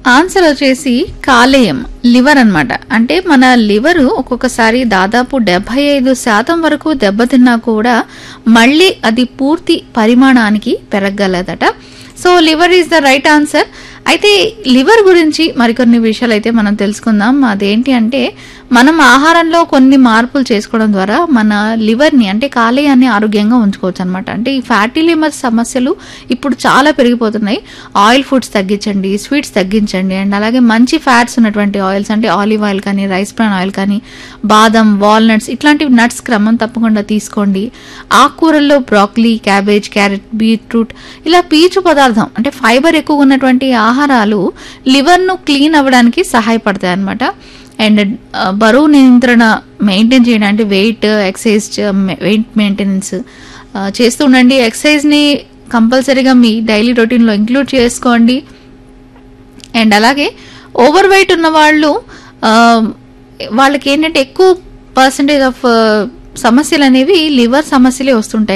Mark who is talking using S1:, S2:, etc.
S1: answer వచ్చేసి కాలేయం liver అన్నమాట అంటే మన లివర్ ఒక్కొక్కసారి దాదాపు డెబ్బై ఐదు శాతం వరకు దెబ్బతిన్నా కూడా మళ్ళీ అది పూర్తి పరిమాణానికి పెరగగలదట so liver is the right answer అయితే లివర్ గురించి మరికొన్ని విషయాలు అయితే మనం తెలుసుకుందాం అదేంటి అంటే మనం ఆహారంలో కొన్ని మార్పులు చేసుకోవడం ద్వారా మన లివర్ని అంటే కాలేయాన్ని ఆరోగ్యంగా ఉంచుకోవచ్చు అనమాట అంటే ఈ ఫ్యాటీ లివర్ సమస్యలు ఇప్పుడు చాలా పెరిగిపోతున్నాయి ఆయిల్ ఫుడ్స్ తగ్గించండి స్వీట్స్ తగ్గించండి అండ్ అలాగే మంచి ఫ్యాట్స్ ఉన్నటువంటి ఆయిల్స్ అంటే ఆలివ్ ఆయిల్ కానీ రైస్ బ్రాన్ ఆయిల్ కానీ బాదం వాల్నట్స్ ఇట్లాంటి నట్స్ క్రమం తప్పకుండా తీసుకోండి ఆకుకూరల్లో బ్రాక్లీ క్యాబేజ్ క్యారెట్ బీట్రూట్ ఇలా పీచు పదార్థం అంటే ఫైబర్ ఎక్కువ ఉన్నటువంటి ఆహారాలు లివర్ను క్లీన్ అవ్వడానికి సహాయపడతాయి అన్నమాట అండ్ ఆ, బరువు నియంత్రణ మెయింటైన్ చేయడానికి వెయిట్ ఎక్సర్సైజ్ వెయిట్ మెయింటెనెన్స్ చేస్తూ ఉండండి ఎక్సర్సైజ్ని కంపల్సరీగా మీ డైలీ రొటీన్లో ఇంక్లూడ్ చేసుకోండి అండ్ అలాగే ఓవర్ వెయిట్ ఉన్న వాళ్ళు ఆ, వాళ్ళకి ఏంటంటే ఎక్కువ పర్సంటేజ్ ఆఫ్ సమస్యలు అనేవి లివర్ సమస్యలే వస్తుంటాయి